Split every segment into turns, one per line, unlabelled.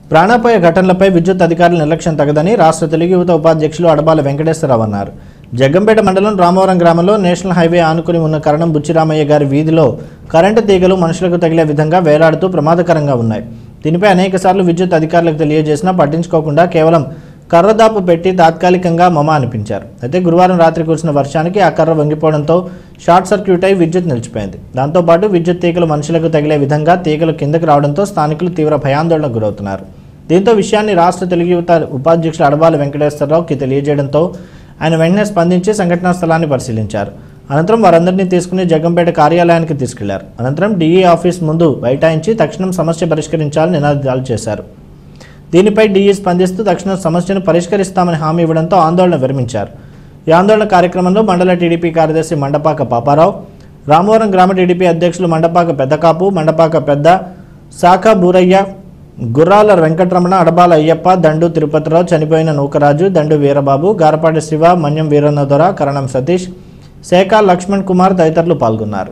ప్రాణాపాయ ఘటనలపై విద్యుత్ అధికారుల నిర్లక్ష్యం తగదని రాష్ట్ర తెలుగు యువత ఉపాధ్యక్షులు అడబాల వెంకటేశ్వరరావు అన్నారు జగ్గంపేట మండలం రామవరం గ్రామంలో నేషనల్ హైవే ఆనుకుని ఉన్న కరణం బుచ్చిరామయ్య గారి వీధిలో కరెంటు తీగలు మనుషులకు తగిలే విధంగా వేలాడుతూ ప్రమాదకరంగా ఉన్నాయి దీనిపై అనేకసార్లు విద్యుత్ అధికారులకు తెలియజేసినా పట్టించుకోకుండా కేవలం కర్రదాపు పెట్టి తాత్కాలికంగా మమ అనిపించారు అయితే గురువారం రాత్రి కురిసిన వర్షానికి ఆ కర్ర వంగిపోవడంతో షార్ట్ సర్క్యూట్ అయి విద్యుత్ నిలిచిపోయింది దాంతోపాటు విద్యుత్ తీగలు మనుషులకు తగిలే విధంగా తీగలు కిందకి రావడంతో స్థానికులు తీవ్ర భయాందోళనకు గురవుతున్నారు దీంతో విషయాన్ని రాష్ట్ర తెలుగు యువత ఉపాధ్యక్షులు అడబాల వెంకటేశ్వరరావుకి తెలియజేయడంతో ఆయన వెంటనే స్పందించి సంఘటనా స్థలాన్ని పరిశీలించారు అనంతరం వారందరినీ తీసుకుని జగ్గంపేట కార్యాలయానికి తీసుకెళ్లారు అనంతరం డీఈ ఆఫీస్ ముందు బైఠాయించి తక్షణం సమస్య పరిష్కరించాలని నినాదాలు చేశారు దీనిపై డీఈ స్పందిస్తూ తక్షణం సమస్యను పరిష్కరిస్తామని హామీ ఇవ్వడంతో ఆందోళన విరమించారు ఈ ఆందోళన కార్యక్రమంలో మండల టీడీపీ కార్యదర్శి మండపాక పాపారావు రామవరం గ్రామ టీడీపీ అధ్యక్షులు మండపాక పెద్దకాపు మండపాక పెద్ద శాఖ బూరయ్య గుర్రాల వెంకటరమణ అడబాల అయ్యప్ప దండు తిరుపతిరావు చనిపోయిన నూకరాజు దండు వీరబాబు గారపాటి శివ మన్యం వీరన్నదొర కరణం సతీష్ శేఖ లక్ష్మణ్ కుమార్ తదితరులు పాల్గొన్నారు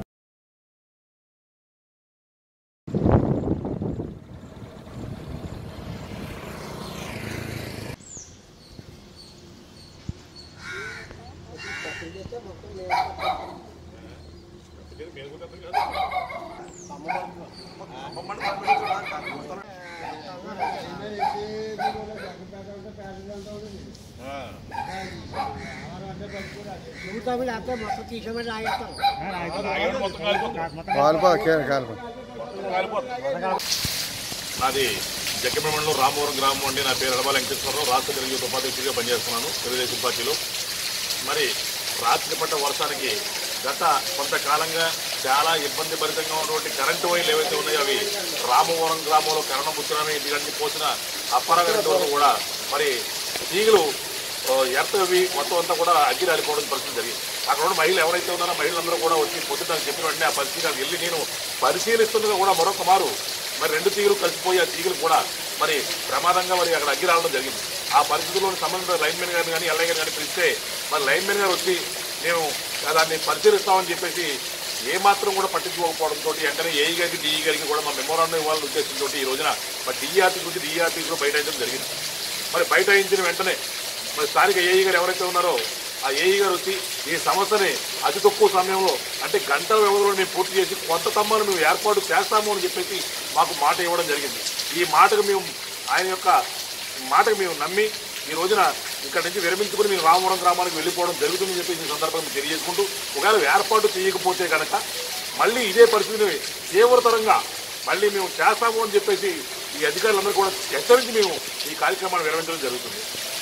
నూతమి లేకపోతే మొత్తం తీసేమని లాగేస్తాం
కాలిపో కాలిపో
నాది జగ్గమండలం రామవరం గ్రామం అండి నా పేరు అడబాల వెంకటేశ్వరరావు రాష్ట్ర తెలుగు యువత ఉపాధ్యక్షుడిగా పనిచేస్తున్నాను తెలుగుదేశం పార్టీలో మరి రాత్రి పట్ట వర్షానికి గత కొంతకాలంగా చాలా ఇబ్బంది భరితంగా ఉన్నటువంటి కరెంటు వైర్లు ఏవైతే ఉన్నాయో అవి రామవరం గ్రామంలో కరణం పుత్రాన్ని ఇలాంటి పోసిన అప్పర కరెంటు వరకు కూడా మరి తీగలు ఎర్తవి మొత్తం అంతా కూడా అగ్గి రాలిపోవడం పరిస్థితి జరిగింది అక్కడ ఉన్న మహిళలు ఎవరైతే ఉన్నారో మహిళలందరూ కూడా వచ్చి పొద్దున్న నాకు చెప్పిన వెంటనే ఆ పరిస్థితి వెళ్ళి నేను పరిశీలిస్తుండగా కూడా మరొక మారు మరి రెండు తీగలు కలిసిపోయి ఆ తీగలు కూడా మరి ప్రమాదంగా మరి అక్కడ అగ్గి రావడం జరిగింది ఆ పరిస్థితుల్లో సంబంధించిన లైన్మెన్ గారిని కానీ ఎల్ఐ గారిని కానీ పిలిస్తే మరి లైన్మెన్ గారు వచ్చి మేము దాన్ని పరిశీలిస్తామని చెప్పేసి ఏ మాత్రం కూడా పట్టించుకోకపోవడంతో వెంటనే ఏఈ గారికి డిఈ గారికి కూడా మా మెమోరాండం ఇవ్వాలని ఉద్దేశంతో ఈ రోజున మరి డిఆర్టీ గురించి డిఆర్టీ కూడా బయట జరిగింది మరి బయట అయించిన వెంటనే మరి స్థానిక ఏఈ గారు ఎవరైతే ఉన్నారో ఆ ఏఈ గారు వచ్చి ఈ సమస్యని అతి తక్కువ సమయంలో అంటే గంటల వ్యవధిలో మేము పూర్తి చేసి కొత్త తమ్మాలు మేము ఏర్పాటు చేస్తాము అని చెప్పేసి మాకు మాట ఇవ్వడం జరిగింది ఈ మాటకు మేము ఆయన యొక్క మాటకు మేము నమ్మి ఈ రోజున ఇక్కడ నుంచి విరమించుకుని మేము రామవరం గ్రామానికి వెళ్ళిపోవడం జరుగుతుందని చెప్పేసి ఈ సందర్భంగా తెలియజేసుకుంటూ ఒకవేళ ఏర్పాటు చేయకపోతే కనుక మళ్ళీ ఇదే పరిస్థితిని తీవ్రతరంగా మళ్ళీ మేము చేస్తాము అని చెప్పేసి ఈ అధికారులందరూ కూడా హెచ్చరించి మేము ఈ కార్యక్రమాన్ని విరమించడం జరుగుతుంది